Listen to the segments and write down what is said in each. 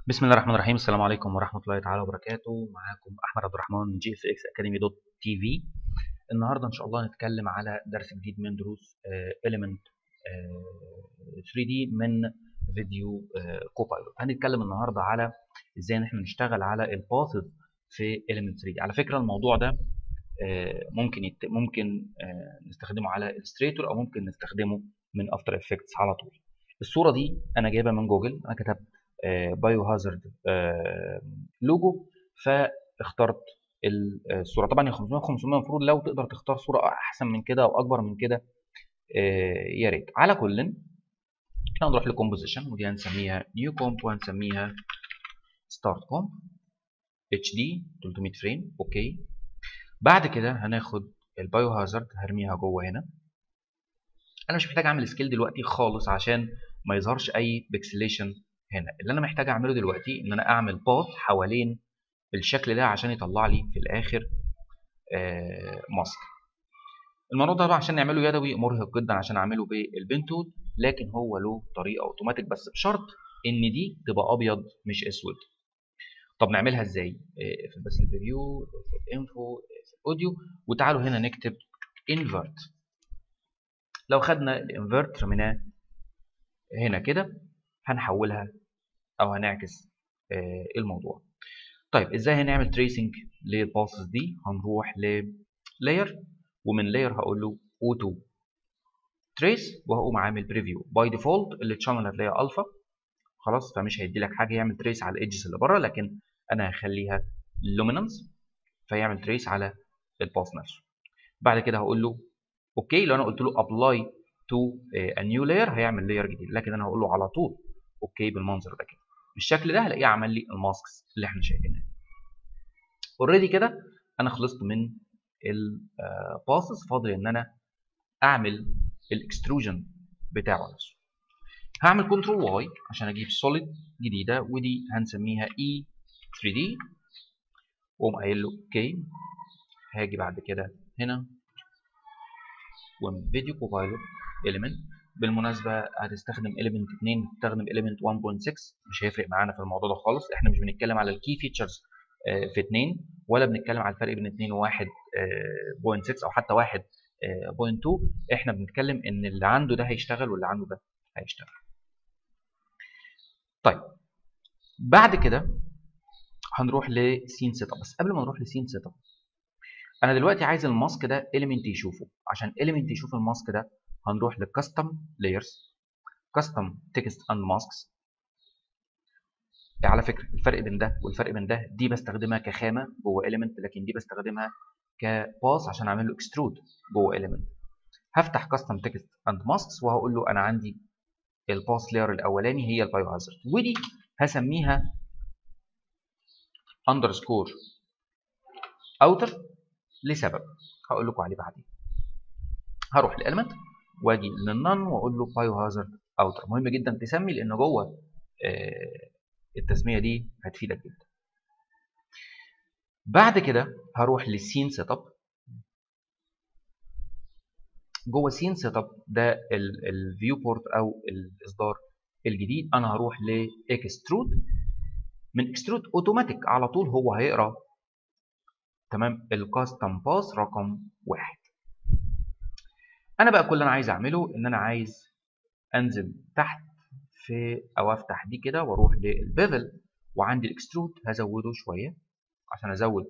بسم الله الرحمن الرحيم السلام عليكم ورحمة الله تعالى وبركاته معاكم أحمد عبد الرحمن من جي اف اكس اكاديمي دوت تي في النهارده إن شاء الله هنتكلم على درس جديد من دروس إيليمنت 3 دي من فيديو كوبايلوت هنتكلم النهارده على ازاي ان احنا نشتغل على الباثز في إيليمنت 3 دي على فكرة الموضوع ده آه، ممكن يت... ممكن آه، نستخدمه على الستريتور او ممكن نستخدمه من افتر افكتس على طول الصورة دي انا جايبها من جوجل انا كتبت بايو هازارد لوجو فاخترت الصوره طبعا هي 500 500 المفروض لو تقدر تختار صوره احسن من كده او اكبر من كده يا ريت على كل احنا هنروح لكومبوزيشن ودي هنسميها نيو كومب وهنسميها ستارت كومب اتش دي 300 فريم اوكي بعد كده هناخد البايو هازارد هرميها جوه هنا انا مش محتاج اعمل سكيل دلوقتي خالص عشان ما يظهرش اي بيكسليشن هنا اللي انا محتاج اعمله دلوقتي ان انا اعمل باث حوالين الشكل ده عشان يطلع لي في الاخر آه ماسك الموضوع ده طبعا عشان نعمله يدوي مرهق جدا عشان اعمله بالبنتود لكن هو له طريقه اوتوماتيك بس بشرط ان دي تبقى ابيض مش اسود طب نعملها ازاي آه في بس الريفيو في الانفو في الاوديو وتعالوا هنا نكتب انفرت لو خدنا الانفرت رميناه هنا كده هنحولها او هنعكس آه الموضوع طيب ازاي هنعمل تريسنج للباسز دي هنروح للاير ومن لاير هقول له اوتو تريس وهقوم عامل بريفيو باي ديفولت اللي تشانل هتلاقيها الفا خلاص فمش هيدي لك حاجه يعمل تريس على الايدجز اللي بره لكن انا هخليها لومينانس فيعمل تريس على الباس نفسه بعد كده هقول له اوكي لو انا قلت له ابلاي تو ا نيو لاير هيعمل لاير جديد لكن انا هقول له على طول اوكي بالمنظر ده كده بالشكل ده هلاقيه عمل لي الماسكس اللي احنا شايفينها اوريدي كده انا خلصت من الباسز فاضل ان انا اعمل الاكستروجن بتاعه نفسه هعمل كنترول واي عشان اجيب سوليد جديده ودي هنسميها اي 3 دي واقوم قايل له اوكي هاجي بعد كده هنا ومن فيديو كوبايلوت element بالمناسبه هتستخدم element 2 تستخدم element 1.6 مش هيفرق معانا في الموضوع ده خالص احنا مش بنتكلم على الكي فيتشرز في 2 ولا بنتكلم على الفرق بين 2 و1.6 او حتى 1.2 احنا بنتكلم ان اللي عنده ده هيشتغل واللي عنده ده هيشتغل طيب بعد كده هنروح لسين سيت اب بس قبل ما نروح لسين سيت اب انا دلوقتي عايز الماسك ده element يشوفه عشان element يشوف الماسك ده هنروح لكاستم لايرز كاستم تكست اند ماسكس على فكره الفرق بين ده والفرق بين ده دي بستخدمها كخامه جوه element لكن دي بستخدمها كباس عشان اعمل له اكسترود جوه element هفتح كاستم تكست اند ماسكس وهقول له انا عندي الباس لاير الاولاني هي البايو هازارد ودي هسميها اندرسكور اوتر لسبب هقول لكم عليه بعدين هروح لالمنت واجي للنن واقول له بايو هازارد اوتر مهم جدا تسمي لان جوه آه التسميه دي هتفيدك جدا بعد كده هروح للسين سيت اب جوه السين سيت اب ده الفيو بورت او الاصدار الجديد انا هروح لاكسترود من اكسترود اوتوماتيك على طول هو هيقرا تمام الكاستم باس رقم واحد انا بقى كل اللي انا عايز اعمله ان انا عايز انزل تحت في او افتح دي كده واروح للبيفل وعندي الاكسترود هزوده شويه عشان ازود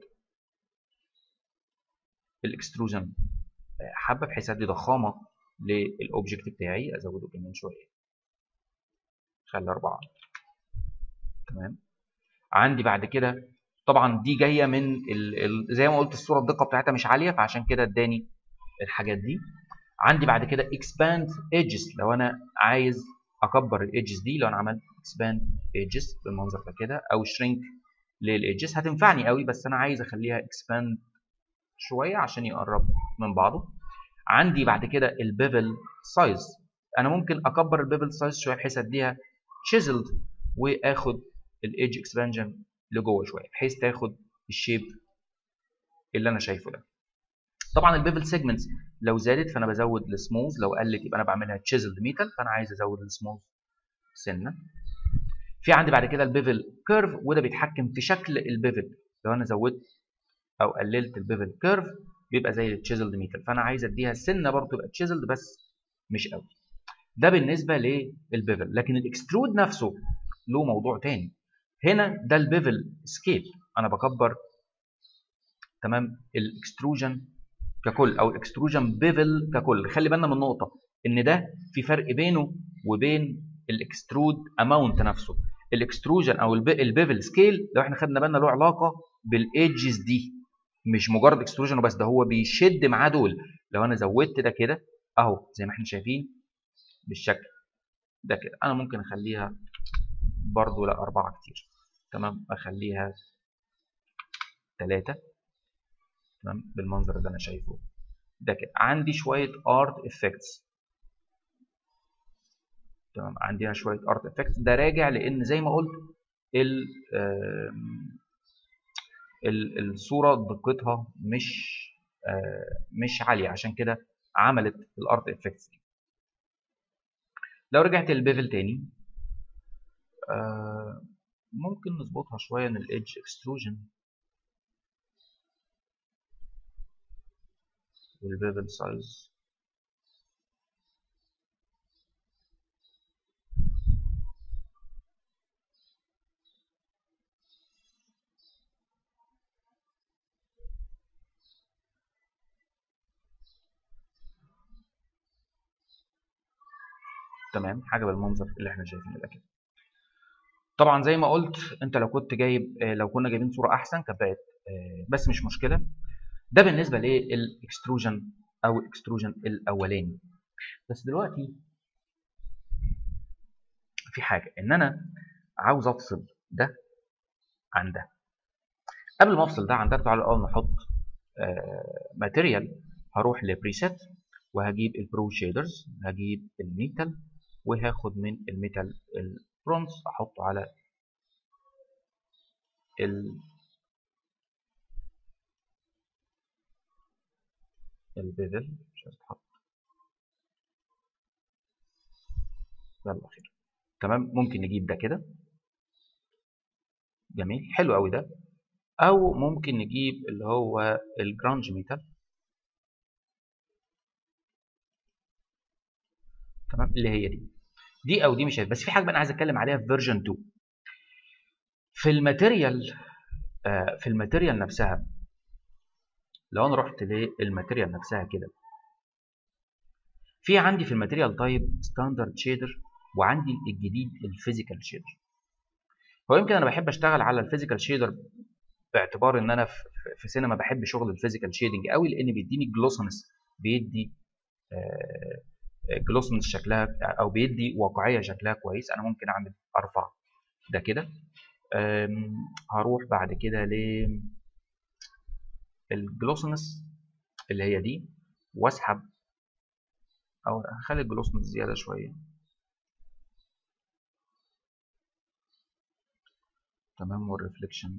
الاكستروجن حبه بحيث ادي ضخامه للاوبجكت بتاعي ازوده كمان شويه خلي اربعه تمام عندي بعد كده طبعا دي جايه من ال ال زي ما قلت الصوره الدقه بتاعتها مش عاليه فعشان كده اداني الحاجات دي عندي بعد كده expand edges لو انا عايز اكبر الايدجز دي لو انا عملت expand edges بالمنظر ده كده او shrink للايدجز هتنفعني قوي بس انا عايز اخليها expand شويه عشان يقرب من بعضه عندي بعد كده البيفل سايز انا ممكن اكبر البيفل سايز شويه بحيث اديها chiseled واخد الايدج اكسبانجن لجوه شويه بحيث تاخد الشيب اللي انا شايفه ده طبعا البيفل سيجمنتس لو زادت فانا بزود السموث لو قلت يبقى انا بعملها تشيزلد ميتال فانا عايز ازود السموث سنه في عندي بعد كده البيفل كيرف وده بيتحكم في شكل البيفل لو انا زودت او قللت البيفل كيرف بيبقى زي التشيزلد ميتال فانا عايز اديها سنه برضه تبقى تشيزلد بس مش قوي ده بالنسبه للبيفل لكن الاكسترود نفسه له موضوع تاني هنا ده البيفل سكيل انا بكبر تمام الاكستروجن ككل او الاكستروجن بيفل ككل خلي بالنا من نقطه ان ده في فرق بينه وبين الاكسترود اماونت نفسه الاكستروجن او البيفل سكيل لو احنا خدنا بالنا له علاقه بالايدجز دي مش مجرد اكستروجن وبس ده هو بيشد معاه دول لو انا زودت ده كده اهو زي ما احنا شايفين بالشكل ده كده انا ممكن اخليها برضو لا أربعة كتير تمام أخليها ثلاثة تمام بالمنظر اللي أنا شايفه ده كده عندي شوية ارت افكتس تمام عندنا شوية ارت افكتس ده راجع لأن زي ما قلت ال ال الصورة دقتها مش مش عالية عشان كده عملت الارت افكتس دي لو رجعت للبيفل تاني آه ممكن نظبطها شوية من الإيدج اكستروجن والبيفل سايز تمام حاجة بالمنظر اللي احنا شايفينه ده كده طبعا زي ما قلت انت لو كنت جايب لو كنا جايبين صوره احسن كانت بقت بس مش مشكله ده بالنسبه للاكستروجن او الاكستروجن الاولاني بس دلوقتي في حاجه ان انا عاوز افصل ده عن ده قبل ما افصل ده عن ده تعالوا الاول نحط ماتيريال هروح لبريسيت وهجيب البرو شيدرز هجيب الميتال وهاخد من الميتال برونز احطه على ال البيفل مش عايز تحط يلا خير تمام ممكن نجيب ده كده جميل حلو قوي ده او ممكن نجيب اللي هو الجرانج ميتال تمام اللي هي دي دي او دي مش عارف بس في حاجه انا عايز اتكلم عليها في فيرجن 2 في الماتيريال آه في الماتيريال نفسها لو انا رحت للماتيريال نفسها كده في عندي في الماتيريال تايب ستاندرد شيدر وعندي الجديد الفيزيكال شيدر هو يمكن انا بحب اشتغل على الفيزيكال شيدر باعتبار ان انا في سينما بحب شغل الفيزيكال شيدنج قوي لان بيديني جلوسنس بيدي آه جلوسنس شكلها او بيدي واقعيه شكلها كويس انا ممكن اعمل ارفع ده كده هروح بعد كده ل الجلوسنس اللي هي دي واسحب او هخلي الجلوسنس زياده شويه تمام والريفليكشن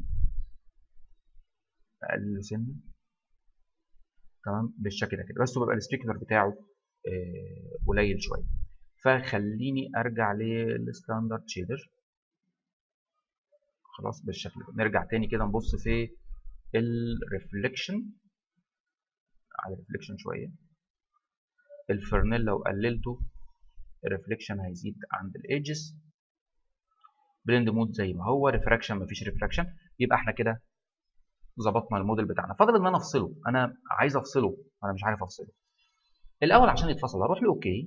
اقل سنه تمام بالشكل ده كده بس بيبقى السبيكر بتاعه قليل شويه فخليني ارجع للستاندرد شيدر خلاص بالشكل ده نرجع تاني كده نبص في الريفليكشن على الريفليكشن شويه الفرنيل لو قللته الريفليكشن هيزيد عند الايدجز بلند مود زي ما هو ريفراكشن مفيش ريفراكشن يبقى احنا كده ظبطنا الموديل بتاعنا فاضل ان انا افصله انا عايز افصله انا مش عارف افصله الاول عشان يتفصل هروح له اوكي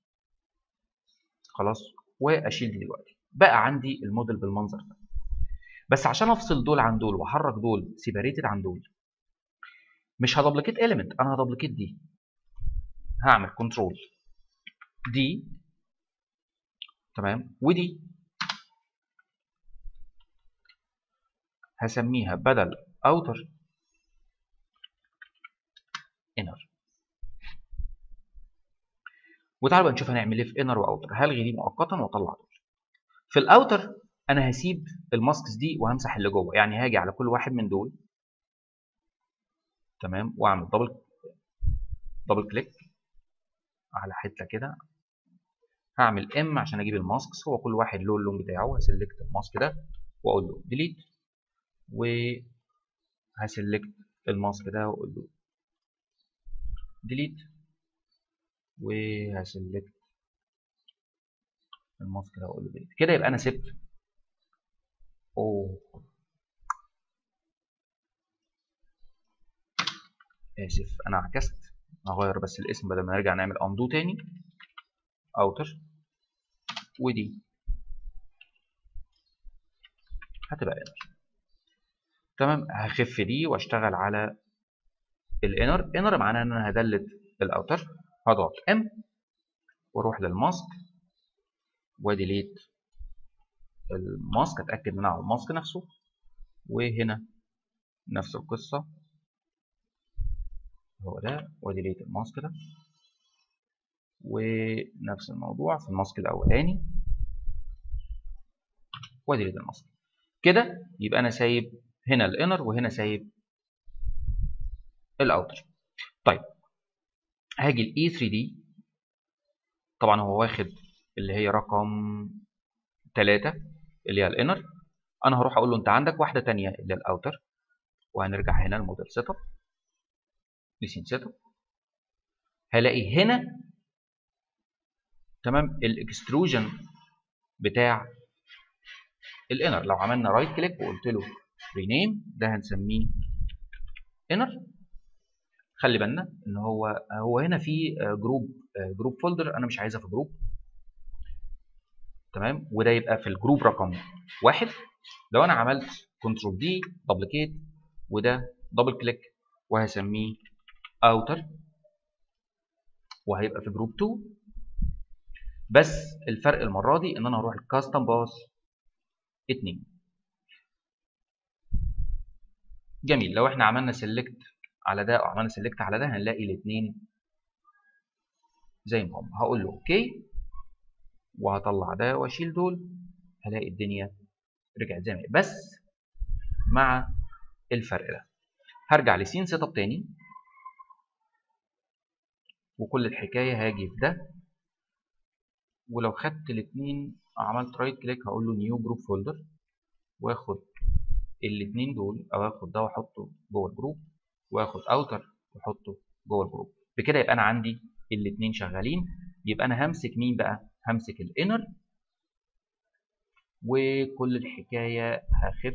خلاص واشيل دي دلوقتي بقى عندي الموديل بالمنظر ده بس عشان افصل دول عن دول واحرك دول سيباريتد عن دول مش هدبلكيت اليمنت انا هدبلكيت دي هعمل كنترول دي تمام ودي هسميها بدل outer inner وتعالوا بقى نشوف هنعمل ايه في inner واوتر هلغي دي مؤقتا واطلع دول في الاوتر انا هسيب الماسكس دي وهمسح اللي جوه يعني هاجي على كل واحد من دول تمام واعمل دبل دبل كليك على حته كده هعمل ام عشان اجيب الماسكس هو كل واحد له اللون بتاعه هسلكت الماسك ده واقول له ديليت وهسلكت الماسك ده واقول له ديليت وهسلكت الماسك ده واقول له ديليت كده يبقى انا سبت اوه اسف انا عكست هغير بس الاسم بدل ما نرجع نعمل اندو تاني اوتر ودي هتبقى انر تمام هخف دي واشتغل على الانر انر معناه ان انا هدلت الاوتر هضغط ام واروح للماسك وديليت الماسك اتاكد ان انا على الماسك نفسه وهنا نفس القصه هو ده وديليت الماسك ده ونفس الموضوع في الماسك الاولاني وديليت الماسك كده يبقى انا سايب هنا الانر وهنا سايب الاوتر طيب هاجي الاي 3 دي طبعا هو واخد اللي هي رقم 3 اللي هي الانر انا هروح اقول له انت عندك واحده ثانيه اللي هي الاوتر وهنرجع هنا الموديل سيت اب لسين سيت اب هلاقي هنا تمام الاكستروجن بتاع الانر لو عملنا رايت كليك وقلت له رينيم ده هنسميه انر خلي بالنا ان هو هو هنا في جروب جروب فولدر انا مش عايزها في جروب تمام وده يبقى في الجروب رقم واحد لو انا عملت كنترول دي دبليكيت وده دبل كليك وهسميه اوتر وهيبقى في جروب 2 بس الفرق المره دي ان انا هروح الكاستم باس 2 جميل لو احنا عملنا سيلكت على ده او عملنا سيلكت على ده هنلاقي الاثنين زي ما هم هقول له اوكي وهطلع ده واشيل دول هلاقي الدنيا رجعت زي ما هي بس مع الفرق ده هرجع لسين سيت اب تاني وكل الحكايه هاجي في ده ولو خدت الاثنين عملت رايت كليك هقول له نيو جروب فولدر واخد الاثنين دول او اخد ده واحطه جوه الجروب واخد اوتر واحطه جوه الجروب بكده يبقى انا عندي الاثنين شغالين يبقى انا همسك مين بقى همسك الانر وكل الحكايه هخف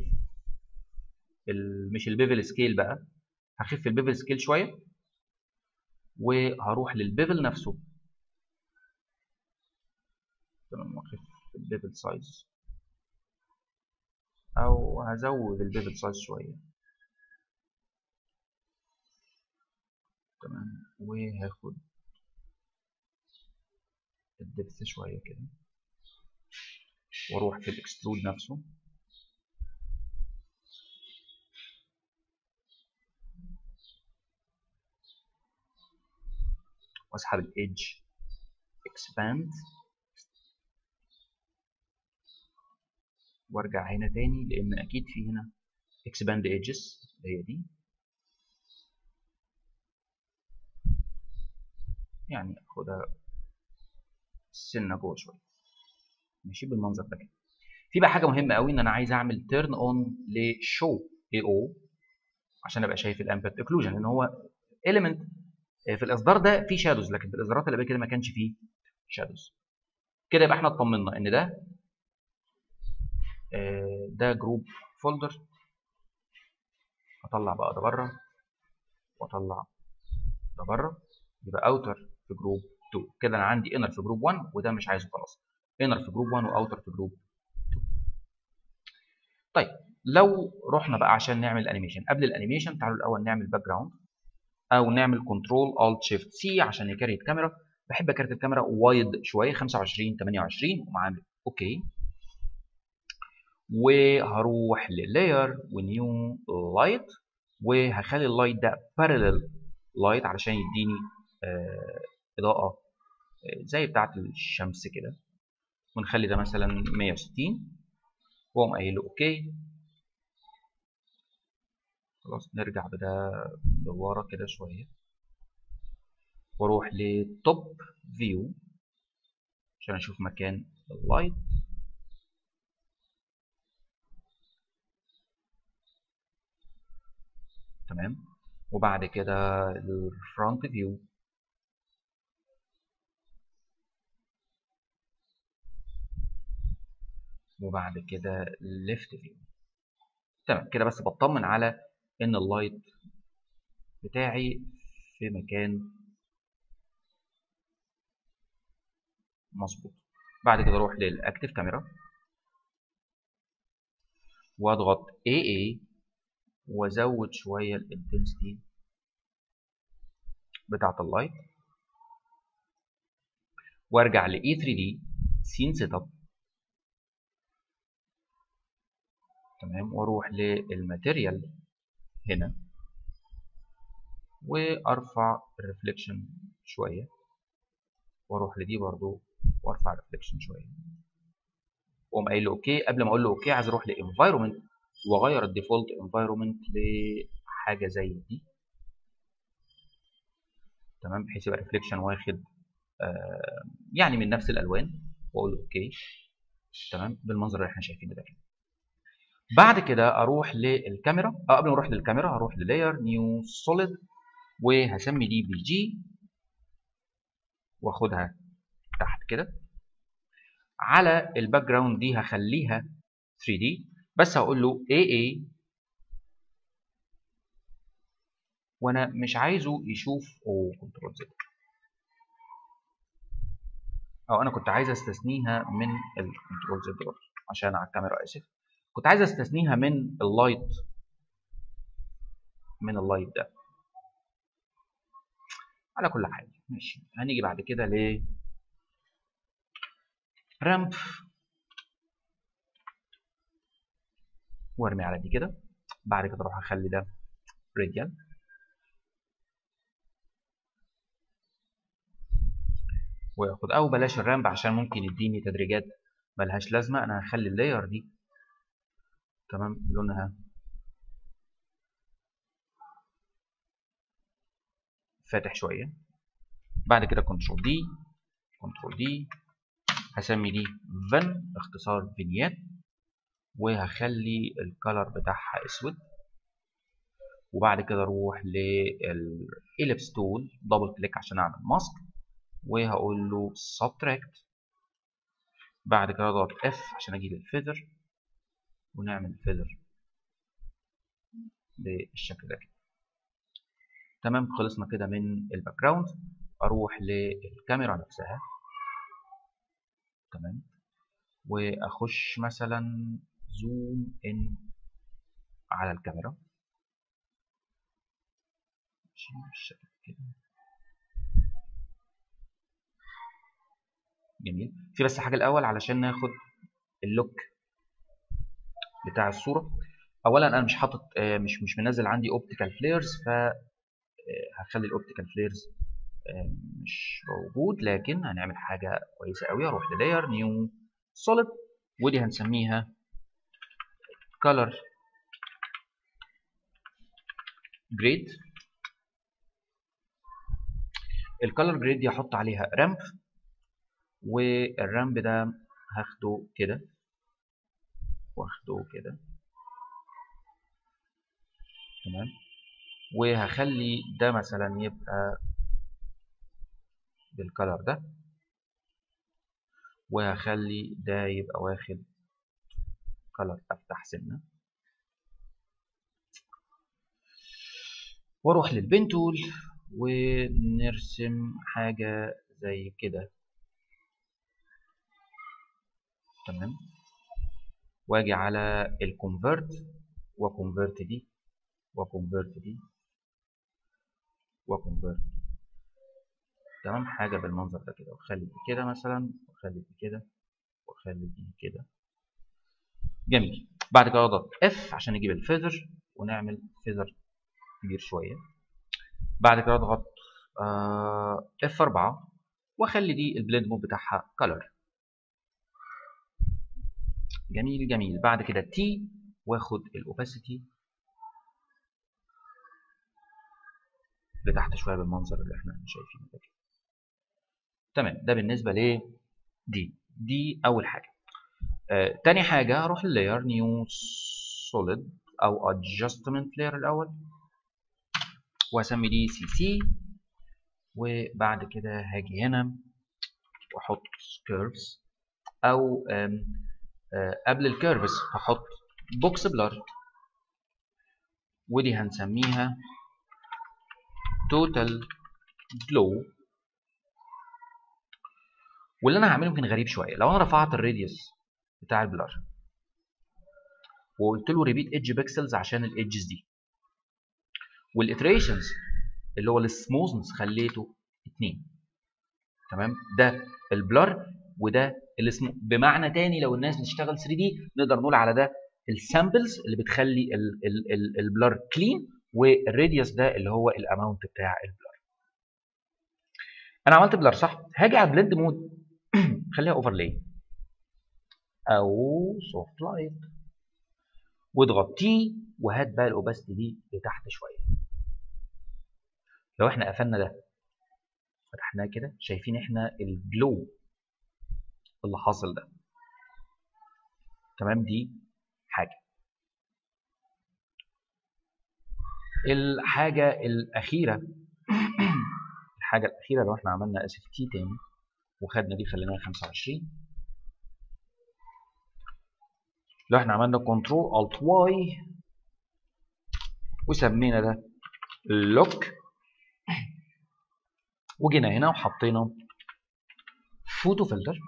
مش البيفل سكيل بقى هخف البيفل سكيل شويه وهروح للبيفل نفسه تمام واخف البيفل سايز او هزود البيفل سايز شويه تمام وهاخد الدبث شويه كده واروح في الاكسترود نفسه واسحب الايدج اكسباند وارجع هنا تاني لان اكيد في هنا اكسباند ايدجز اللي هي دي يعني اخدها سنه جوه شويه ماشي بالمنظر ده كده في بقى حاجه مهمه قوي ان انا عايز اعمل تيرن اون لشو اي او عشان ابقى شايف الامباكت اوكلوجن لان هو اليمنت في الاصدار ده فيه شادوز لكن في الاصدارات اللي قبل كده ما كانش فيه شادوز كده يبقى احنا اطمنا ان ده ده جروب فولدر اطلع بقى ده بره واطلع ده بره يبقى اوتر في جروب 2 كده انا عندي انر في جروب 1 وده مش عايزه خلاص انر في جروب 1 واوتر في جروب 2 طيب لو رحنا بقى عشان نعمل انيميشن قبل الانيميشن تعالوا الاول نعمل باك جراوند او نعمل كنترول الت شيفت سي عشان يكريت كاميرا بحب اكريت الكاميرا وايد شويه 25 28 ومعامل اوكي وهروح للاير ونيو لايت وهخلي اللايت ده بارلل لايت علشان يديني آه اضاءه آه زي بتاعه الشمس كده ونخلي ده مثلا 160 واقوم قايل له اوكي خلاص نرجع بده لورا كده شويه واروح لتوب فيو عشان اشوف مكان اللايت تمام وبعد كده الفرونت فيو وبعد كده الليفت فيو تمام كده بس بطمن على ان اللايت بتاعي في مكان مظبوط بعد كده اروح للاكتف كاميرا واضغط AA وازود شويه الانتنسيتي بتاعه اللايت وارجع ل E3D سين سيت اب تمام واروح للماتيريال هنا وارفع الريفليكشن شويه واروح لدي برضو وارفع الريفليكشن شويه واقوم قايل له اوكي قبل ما اقول له اوكي عايز اروح لانفايرمنت واغير الديفولت انفايرمنت لحاجه زي دي تمام بحيث يبقى الريفليكشن واخد آه يعني من نفس الالوان واقول له اوكي تمام بالمنظر اللي احنا شايفينه ده كده بعد كده اروح للكاميرا أه قبل ما اروح للكاميرا هروح للاير نيو سوليد وهسمي دي بي جي واخدها تحت كده على الباك جراوند دي هخليها 3 دي بس هقول له AA وانا مش عايزه يشوف او كنترول زد او انا كنت عايز استثنيها من الكنترول زد برضه عشان على الكاميرا اسف كنت عايز استثنيها من اللايت من اللايت ده على كل حال ماشي هنيجي بعد كده ل رامب وارمي على دي كده بعد كده اروح اخلي ده راديال واخد او بلاش الرامب عشان ممكن يديني تدريجات ملهاش لازمه انا هخلي اللاير دي تمام لونها فاتح شويه بعد كده كنترول دي كنترول دي هسمي دي فن اختصار فينيات وهخلي الكالر بتاعها اسود وبعد كده اروح للإليبس تول دبل كليك عشان اعمل ماسك وهقول له subtract بعد كده اضغط F عشان اجيب الفيذر ونعمل فيذر بالشكل ده كده تمام خلصنا كده من الباك جراوند اروح للكاميرا نفسها تمام واخش مثلا زوم ان على الكاميرا بالشكل كده جميل في بس حاجه الاول علشان ناخد اللوك بتاع الصوره اولا انا مش حاطط مش مش منزل عندي اوبتيكال فليرز ف هخلي الاوبتيكال فليرز مش موجود لكن هنعمل حاجه كويسه قوي اروح للاير نيو سوليد ودي هنسميها color جريد الكالر جريد دي هحط عليها رامب والرامب ده هاخده كده واخده كده تمام وهخلي ده مثلا يبقى بالكلر ده وهخلي ده يبقى واخد كلر افتح سنه واروح للبين تول ونرسم حاجه زي كده تمام واجي على الكونفرت وكونفرت دي وكونفرت دي وكونفرت دي تمام حاجة بالمنظر ده كده واخلي دي كده مثلا واخلي دي كده واخلي دي كده جميل بعد كده اضغط اف عشان نجيب الفيذر ونعمل فيذر كبير شوية بعد كده اضغط اف 4 واخلي دي البلند مود بتاعها كلر جميل جميل بعد كده تي واخد الاوباسيتي لتحت شويه بالمنظر اللي احنا شايفينه ده كده تمام ده بالنسبه ل دي دي اول حاجه آه، تاني حاجه هروح للاير نيو سوليد او ادجستمنت لاير الاول واسمي دي سي سي وبعد كده هاجي هنا واحط كيرفز او آم، آه، قبل الكيرفز هحط بوكس بلر ودي هنسميها توتال جلو واللي انا هعمله يمكن غريب شويه لو انا رفعت الراديوس بتاع البلر وقلت له ريبيت ايدج بيكسلز عشان الايدجز دي والاتريشنز اللي هو السموزنس خليته 2 تمام ده البلر وده اللي اسمه بمعنى تاني لو الناس بتشتغل 3 دي نقدر نقول على ده السامبلز اللي بتخلي البلر كلين والراديوس ده اللي هو الاماونت بتاع البلر انا عملت بلر صح هاجي على بلند مود خليها اوفرلاي او سوفت لايت واضغط تي وهات بقى الاوباستي دي لتحت شويه لو احنا قفلنا ده فتحناه كده شايفين احنا الجلو اللي حاصل ده تمام دي حاجه الحاجه الاخيره الحاجه الاخيره لو احنا عملنا اسف تي تاني وخدنا دي خليناها 25 لو احنا عملنا كنترول الت واي وسمينا ده لوك وجينا هنا وحطينا فوتو فلتر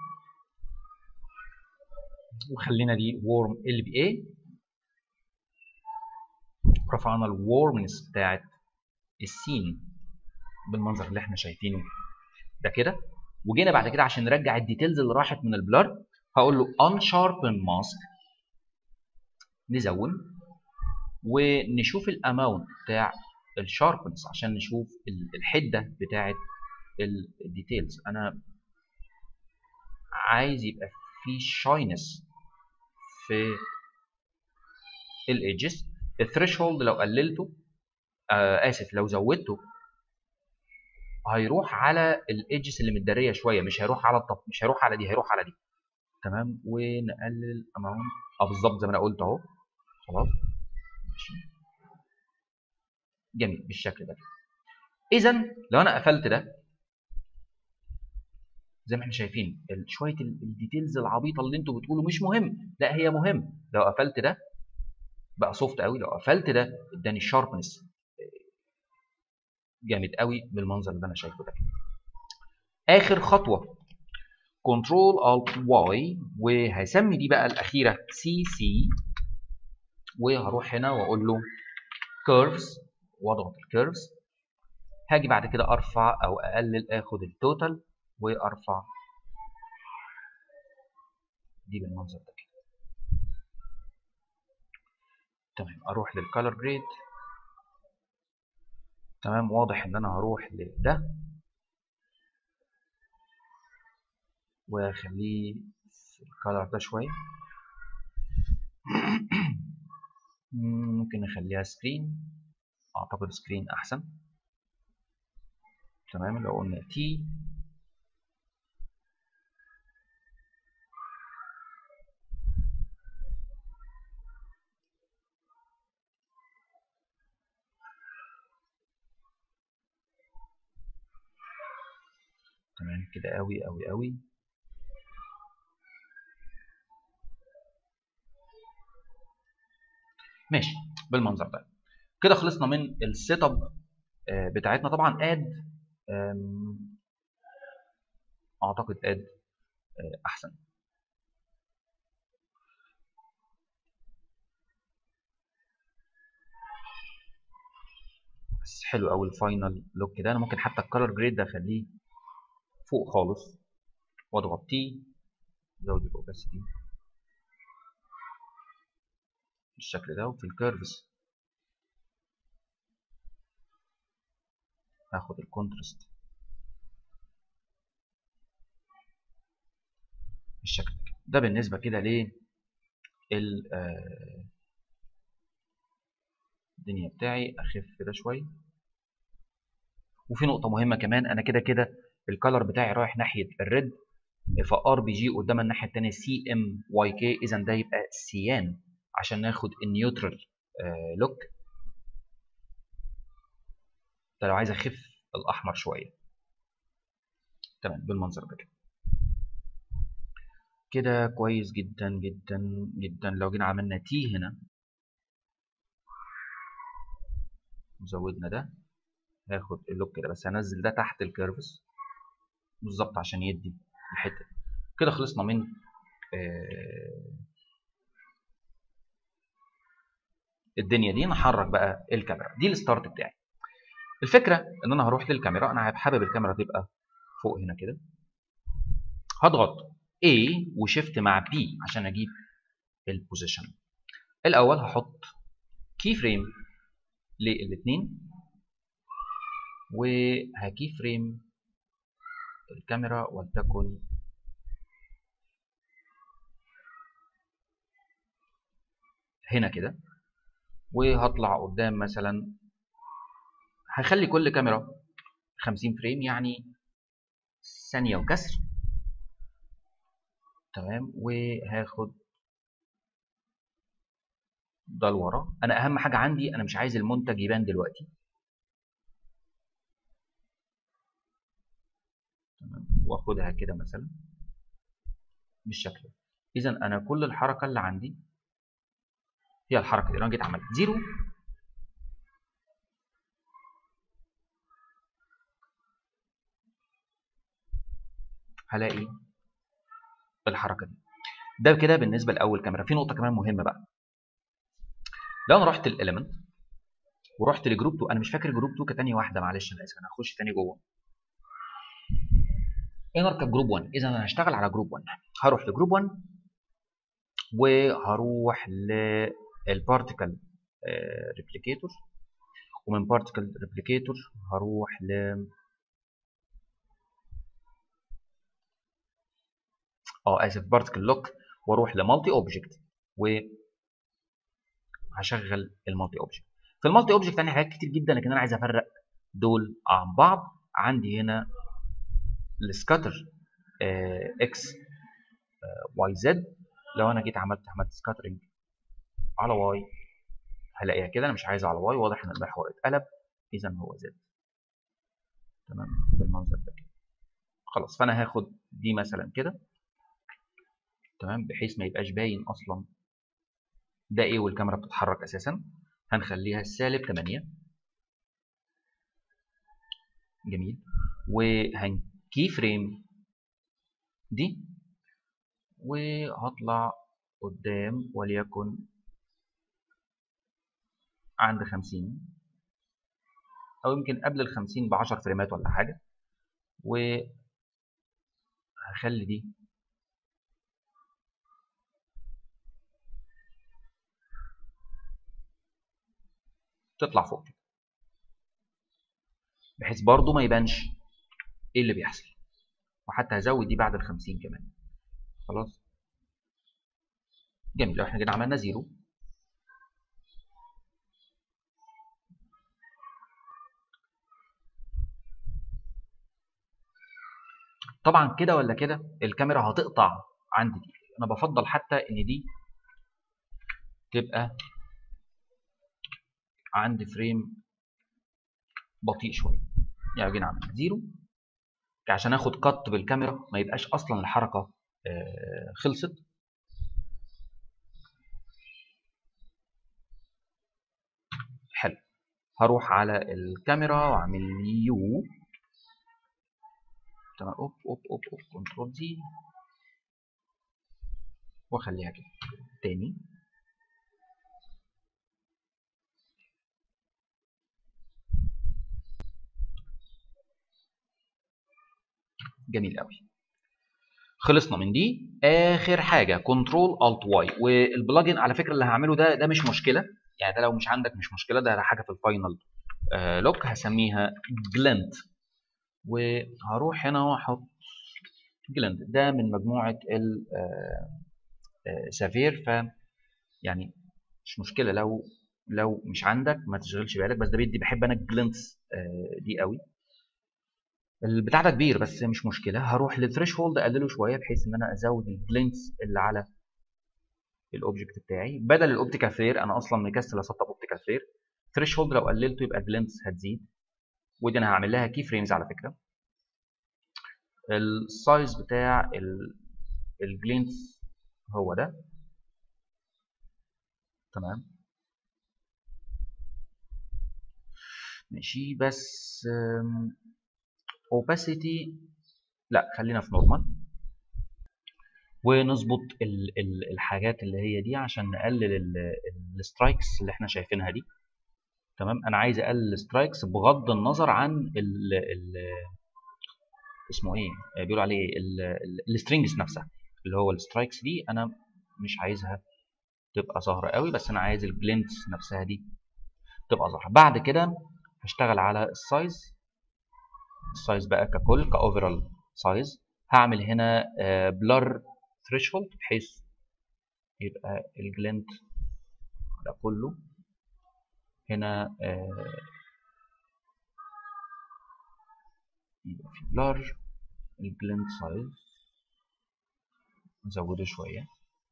وخلينا دي وورم ال بي اي رفعنا الورمنس بتاعت السين بالمنظر اللي احنا شايفينه ده كده وجينا بعد كده عشان نرجع الديتيلز اللي راحت من البلر هقول له unsharpen mask نزود ونشوف الاماونت بتاع الشاربنس عشان نشوف الحده بتاعه الديتيلز انا عايز يبقى في شاينس في الايدجز الثريشولد لو قللته آه اسف لو زودته هيروح على الايدجز اللي متداريه شويه مش هيروح على الطب مش هيروح على دي هيروح على دي تمام ونقلل اماونت اه بالظبط زي ما انا قلت اهو خلاص ماشي جميل بالشكل ده اذا لو انا قفلت ده زي ما احنا شايفين شويه الديتيلز العبيطه اللي انتوا بتقولوا مش مهم لا هي مهم لو قفلت ده بقى سوفت قوي لو قفلت ده اداني الشاربنس جامد قوي بالمنظر اللي انا شايفه ده اخر خطوه كنترول الت واي وهسمي دي بقى الاخيره سي سي وهروح هنا واقول له كيرفز واضغط الكيرفز هاجي بعد كده ارفع او اقلل اخد التوتال وارفع دي بالمنظر ده كده تمام اروح للكالر جريد تمام واضح ان انا هروح لده واخليه في الكالر ده شويه ممكن نخليها سكرين اعتقد سكرين احسن تمام لو قلنا تي تمام كده قوي قوي قوي ماشي بالمنظر ده كده خلصنا من السيت اب بتاعتنا طبعا اد اعتقد اد احسن بس حلو قوي الفاينل لوك ده انا ممكن حتى الكالر جريد ده اخليه فوق خالص واضغط تي زود الاوباسيتي بالشكل ده وفي الكيرفز هاخد الكونتراست بالشكل ده ده بالنسبه كده ل الدنيا بتاعي اخف ده شويه وفي نقطه مهمه كمان انا كده كده الكالر بتاعي رايح ناحيه الريد فار بي جي قدامها الناحيه الثانيه سي ام واي كي اذا ده يبقى سيان عشان ناخد النيوترال آه لوك ده لو عايز اخف الاحمر شويه تمام بالمنظر ده كده كده كويس جدا جدا جدا لو جينا عملنا تي هنا وزودنا ده هاخد اللوك كده بس هنزل ده تحت الكيرفس بالظبط عشان يدي الحته كده خلصنا من آه الدنيا دي نحرك بقى الكاميرا دي الستارت بتاعي الفكره ان انا هروح للكاميرا انا حابب الكاميرا تبقى فوق هنا كده هضغط A وشيفت مع B عشان اجيب البوزيشن الاول هحط كي فريم للاثنين وهكي فريم الكاميرا ولتكن هنا كده وهطلع قدام مثلا هخلي كل كاميرا 50 فريم يعني ثانية وكسر تمام وهاخد ده لورا انا اهم حاجة عندي انا مش عايز المنتج يبان دلوقتي تمام واخدها كده مثلا بالشكل ده اذا انا كل الحركة اللي عندي هي الحركة دي لو انا جيت عملت زيرو هلاقي الحركه دي ده كده بالنسبه لاول كاميرا في نقطه كمان مهمه بقى لو انا رحت الاليمنت ورحت لجروب 2 انا مش فاكر جروب 2 كتاني واحده معلش انا اسف انا هخش تاني جوه انا اركب جروب 1 اذا انا هشتغل على جروب 1 هروح لجروب 1 وهروح للبارتيكل ريبليكيتور ومن بارتيكل ريبليكيتور هروح ل اه اسف بارتكل لوك واروح لمالتي اوبجكت وهشغل المالتي اوبجكت في المالتي اوبجكت عندي حاجات كتير جدا لكن انا عايز افرق دول عن بعض عندي هنا السكاتر اكس واي زد لو انا جيت عملت عملت سكاترنج على واي هلاقيها كده انا مش عايزها على واي واضح ان المحور اتقلب اذا هو زد تمام بالمنظر ده كده خلاص فانا هاخد دي مثلا كده تمام بحيث ما يبقاش باين اصلا ده ايه والكاميرا بتتحرك اساسا هنخليها سالب 8 جميل وهنكي فريم دي وهطلع قدام وليكن عند 50 او يمكن قبل ال 50 ب 10 فريمات ولا حاجه وهخلي دي تطلع فوق كده بحيث برضو ما يبانش ايه اللي بيحصل وحتى هزود دي بعد ال 50 كمان خلاص جميل لو احنا كده عملنا زيرو طبعا كده ولا كده الكاميرا هتقطع عندي دي انا بفضل حتى ان دي تبقى عندي فريم بطيء شويه يعني جينا عملنا زيرو عشان اخد كت بالكاميرا ما يبقاش اصلا الحركه خلصت حلو هروح على الكاميرا واعمل يو تمام اوب اوب اوب اوب كنترول زي واخليها كده تاني جميل قوي خلصنا من دي اخر حاجه كنترول الت واي والبلجن على فكره اللي هعمله ده ده مش مشكله يعني ده لو مش عندك مش مشكله ده حاجه في الفاينل آه لوك هسميها جلنت وهروح هنا واحط جلنت ده من مجموعه ال سافير ف يعني مش مشكله لو لو مش عندك ما تشغلش بالك بس ده بيدي بحب انا الجلنتس آه دي قوي البتاع ده كبير بس مش مشكله هروح للثريش هولد اقلله شويه بحيث ان انا ازود الجلينتس اللي على الاوبجكت بتاعي بدل الاوبتيكال فلير انا اصلا مكسل اسطب اوبتيكال فلير ثريش هولد لو قللته يبقى الجلينتس هتزيد ودي انا هعمل لها كي فريمز على فكره السايز بتاع الجلينتس هو ده تمام ماشي بس opacity لا خلينا في نورمال ونظبط ال ال الحاجات اللي هي دي عشان نقلل السترايكس اللي احنا شايفينها دي تمام انا عايز اقلل السترايكس بغض النظر عن ال ال اسمه ايه بيقولوا عليه السترينجز نفسها اللي هو السترايكس دي انا مش عايزها تبقى ظاهره قوي بس انا عايز الجلينتس نفسها دي تبقى ظاهره بعد كده هشتغل على السايز السايز بقى ككل كاوفرال سايز هعمل هنا بلر ثريشولد بحيث يبقى الجلنت على كله هنا يبقى في بلر الجلنت سايز نزوده شويه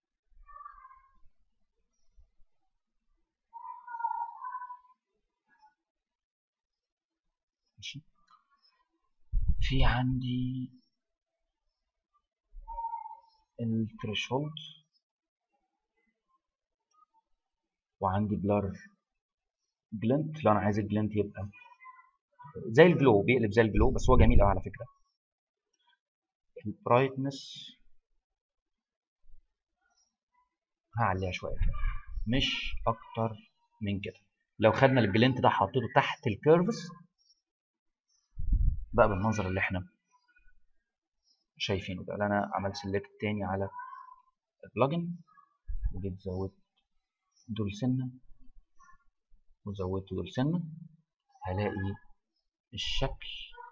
ماشي في عندي الثريشولد وعندي بلر جلنت لو انا عايز الجلنت يبقى زي الجلو بيقلب زي الجلو بس هو جميل قوي على فكره البرايتنس هعليها شويه مش اكتر من كده لو خدنا الجلنت ده حطيته تحت الكيرفز بقى بالمنظر اللي احنا شايفينه ده انا عملت سيلكت تاني على البلجن وجيت زودت دول سنه وزودت دول سنه هلاقي الشكل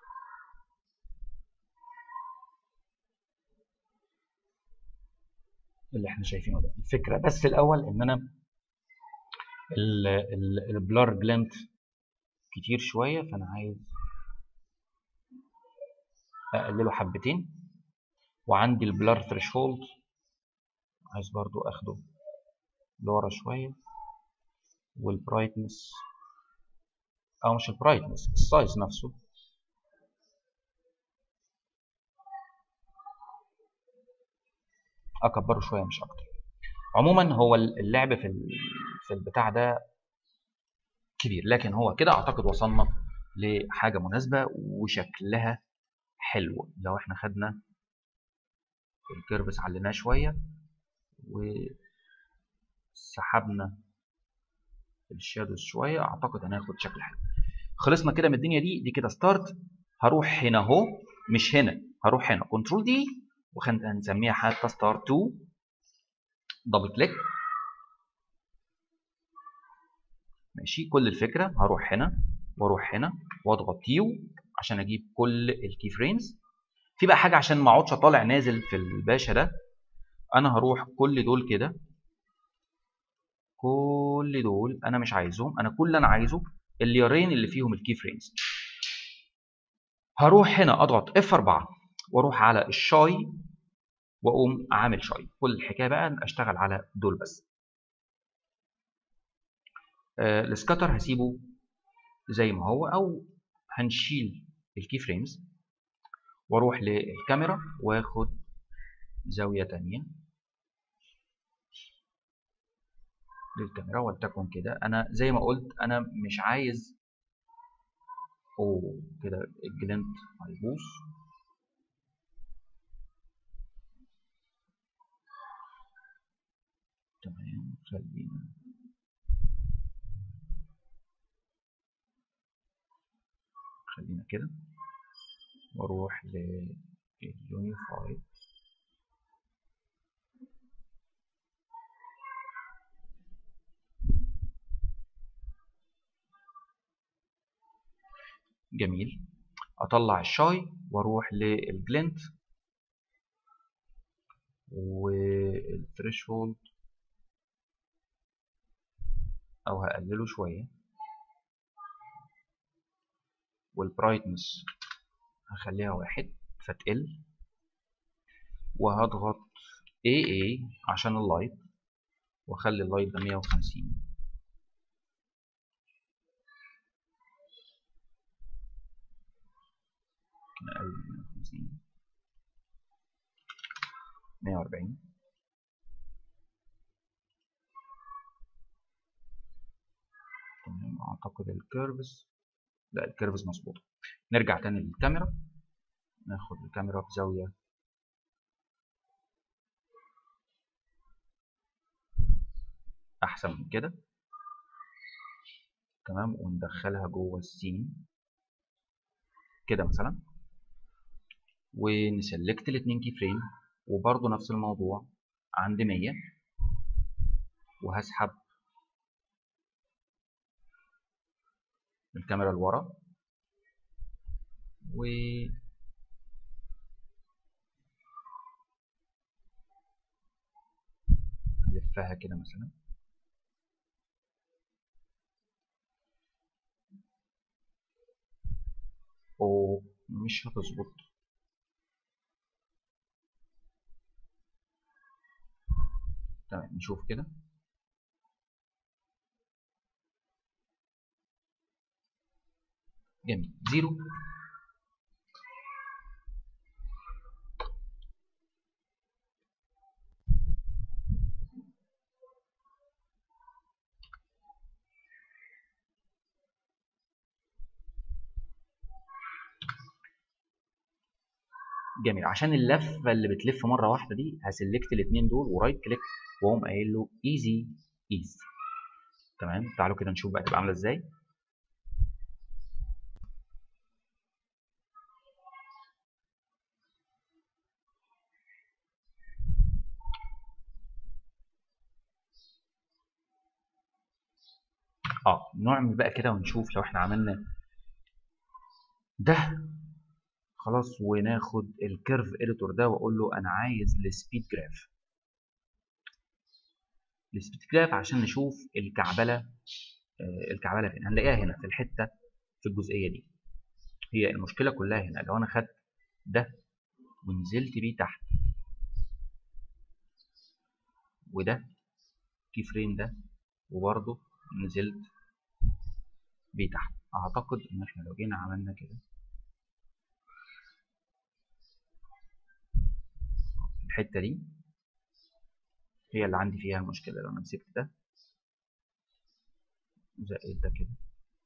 اللي احنا شايفينه ده الفكره بس الاول ان انا البلار جلنت كتير شويه فانا عايز اقلله حبتين وعندي البلار ثريشولد عايز برضو اخده لورا شويه والبرايتنس او مش البرايتنس السايز نفسه اكبره شويه مش اكتر عموما هو اللعب في في البتاع ده كبير لكن هو كده اعتقد وصلنا لحاجه مناسبه وشكلها حلو لو احنا خدنا الكيرفس عليناه شويه وسحبنا الشادوز شويه اعتقد هناخد شكل حلو خلصنا كده من الدنيا دي دي كده ستارت هروح هنا اهو مش هنا هروح هنا كنترول دي وهنسميها حتى ستارت 2 دبل كليك ماشي كل الفكره هروح هنا واروح هنا واضغط يو عشان اجيب كل الكي فريمز في بقى حاجه عشان ما اقعدش طالع نازل في الباشا ده انا هروح كل دول كده كل دول انا مش عايزهم انا كل اللي انا عايزه الليرين اللي فيهم الكي فريمز هروح هنا اضغط اف 4 واروح على الشاي واقوم عامل شاي كل الحكايه بقى اشتغل على دول بس آه السكاتر هسيبه زي ما هو او هنشيل الكي فريمز واروح للكاميرا واخد زاويه تانية للكاميرا ولتكن كده انا زي ما قلت انا مش عايز اوه كده الجلنت هيبوظ تمام خلينا خلينا كده واروح لليونيفايد جميل اطلع الشاي واروح للبلنت والثريشولد او هقلله شويه والبرايتنس هخليها واحد فتقل وهضغط AA عشان اللايت واخلي اللايت ده 150 أقل من 150 140 تمام اعتقد الكيرفز لا الكيرفز مظبوطه نرجع تاني للكاميرا ناخد الكاميرا بزاويه احسن من كده تمام وندخلها جوه السين كده مثلا ونسلكت الاتنين كي فريم وبرضه نفس الموضوع عند 100 وهسحب الكاميرا لورا و هلفها كده مثلا ومش هتظبط تمام نشوف كده جميل زيرو جميل عشان اللفه اللي بتلف مره واحده دي هسلكت الاثنين دول ورايت كليك واقوم قايل له ايزي ايز تمام تعالوا كده نشوف بقى تبقى عامله ازاي اه نعمل بقى كده ونشوف لو احنا عملنا ده خلاص وناخد الكيرف اديتور ده واقول له انا عايز السبيد جراف السبيد جراف عشان نشوف الكعبله آه الكعبله فين هنلاقيها هنا في الحته في الجزئيه دي هي المشكله كلها هنا لو انا خدت ده ونزلت بيه تحت وده كي فريم ده وبرضه نزلت بيه تحت اعتقد ان احنا لو جينا عملنا كده الحته دي هي اللي عندي فيها المشكله لو انا مسكت ده وزقيت ده كده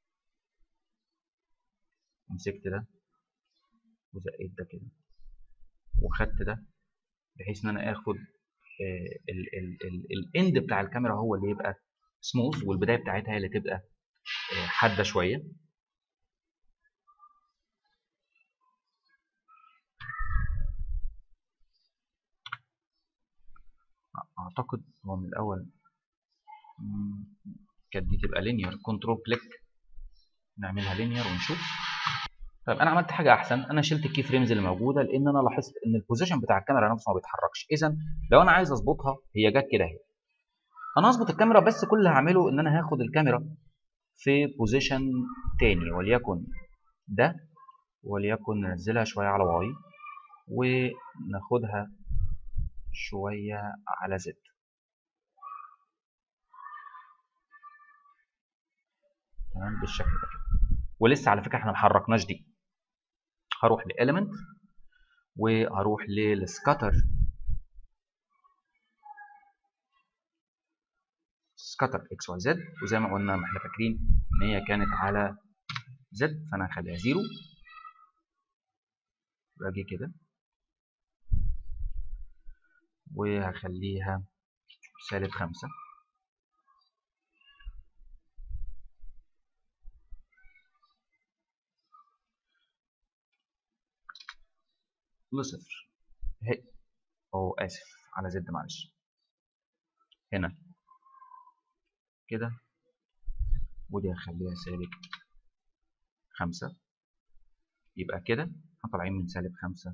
ومسكت ده وزقيت ده كده وخدت ده بحيث ان انا اخد الاند بتاع الكاميرا هو اللي يبقى سموث والبدايه بتاعتها هي اللي تبقى حاده شويه اعتقد هو من الاول كانت دي تبقى لينير كنترول كليك نعملها لينير ونشوف طيب انا عملت حاجه احسن انا شلت الكي فريمز اللي موجوده لان انا لاحظت ان البوزيشن بتاع الكاميرا نفسه ما بيتحركش اذا لو انا عايز اظبطها هي جت كده اهي انا هظبط الكاميرا بس كل اللي هعمله ان انا هاخد الكاميرا في بوزيشن تاني وليكن ده وليكن ننزلها شويه على واي وناخدها شويه على زد تمام بالشكل ده كده ولسه على فكره احنا ما حركناش دي هروح لإليمنت وهروح للسكاتر سكاتر اكس واي زد وزي ما قلنا ما احنا فاكرين ان هي كانت على زد فانا هخليها زيرو واجي كده وهخليها سالب خمسة لصفر هي او اسف على زد معلش هنا كده ودي هخليها سالب خمسة يبقى كده احنا طالعين من سالب خمسة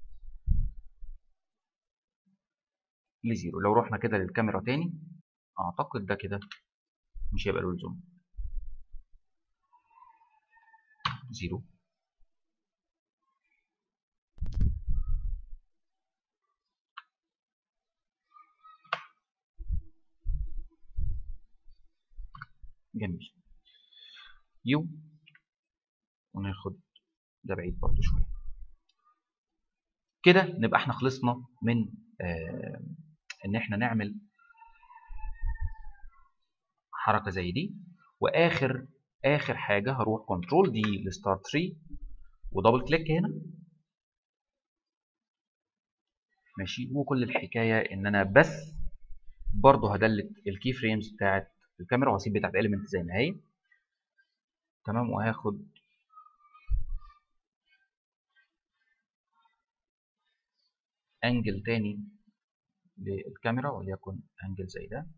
لزيرو لو رحنا كده للكاميرا تاني اعتقد ده كده مش هيبقى له لزوم زيرو جميل يو وناخد ده بعيد برضو شويه كده نبقى احنا خلصنا من آه ان احنا نعمل حركه زي دي واخر اخر حاجه هروح كنترول دي لستار 3 ودبل كليك هنا ماشي وكل الحكايه ان انا بس برضه هدلت الكي فريمز بتاعت الكاميرا وهسيب بتاعت اليمنت زي ما هي تمام وهاخد انجل تاني للكاميرا وليكن انجل زي ده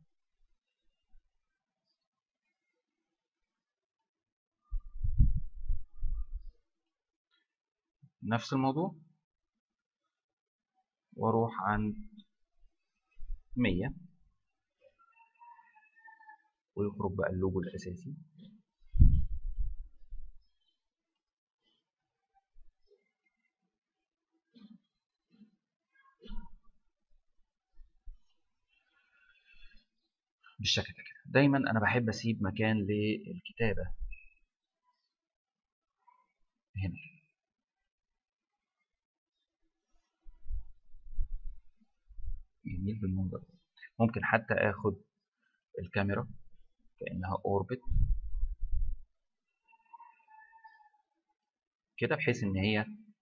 نفس الموضوع واروح عند 100 ويخرج بقى اللوجو الاساسي بالشكل ده كده دايما انا بحب اسيب مكان للكتابه هنا جميل بالمنظر ده ممكن حتى اخد الكاميرا كانها اوربت كده بحيث ان هي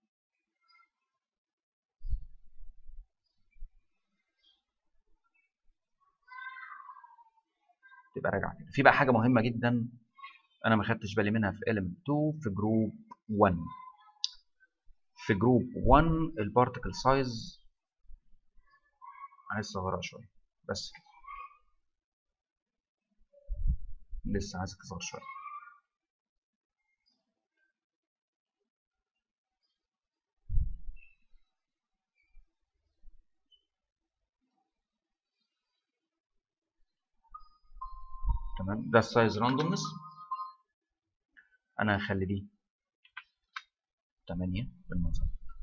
تبقى راجعه كده في بقى حاجه مهمه جدا انا ما خدتش بالي منها في element 2 في جروب 1 في جروب 1 البارتكل سايز عايز اصغرها شويه بس كده لسه عايز اصغر شويه تمام ده السايز راندومنس انا هخلي دي 8 بالمنظر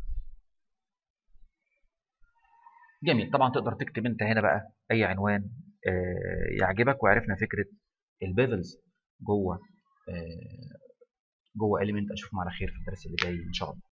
جميل طبعا تقدر تكتب انت هنا بقى اي عنوان يعجبك وعرفنا فكره البيفلز جوه جوه اليمنت اشوفكم على خير في الدرس اللي جاي ان شاء الله